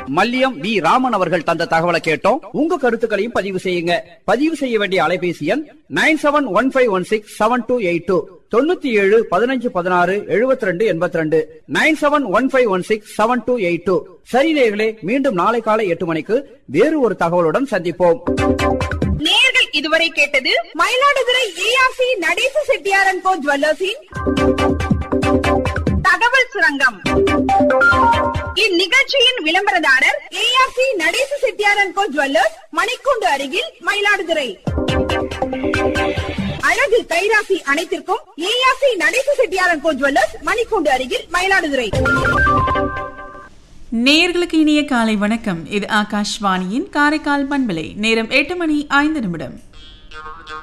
Malliyam we Raman அவர்கள் தந்த தகவலை கேட்டோம் உங்க கருத்துக்களையும் பதிவு செய்யுங்க பதிவு செய்ய வேண்டிய அலைபேசி எண் nine seven one five one six seven two eight two தொண்ணூத்தி ஏழு பதினஞ்சு பதினாறு எழுபத்தி ரெண்டு எண்பத்தி ரெண்டு nine seven one five one six seven two eight two சரி நேயர்களே மீண்டும் நாளை காலை எட்டு மணிக்கு வேறு ஒரு தகவலுடன் சந்திப்போம் நேர்கள் இதுவரை கேட்டது மயிலாடுதுறை ஏஆர்சி நடேச செட்டியாரன் கோ ஜுவல்லர்ஸின் தகவல் சுரங்கம் இந்நிகழ்ச்சியின் விளம்பரதாரர் ஏஆர்சி நடேச செட்டியாரன் கோ ஜுவல்லர்ஸ் மணிக்கூண்டு அருகில் மயிலாடுதுறை அழகு கைராசி அனைத்திற்கும் ஏஆர்சி நடேச செட்டியாரன் கோ ஜுவல்லர்ஸ் மணிக்கூண்டு அருகில் மயிலாடுதுறை நேயர்களுக்கு இனிய காலை வணக்கம் இது ஆகாஷ்வாணியின் காரைக்கால் பண்பலை நேரம் எட்டு மணி ஐந்து நிமிடம்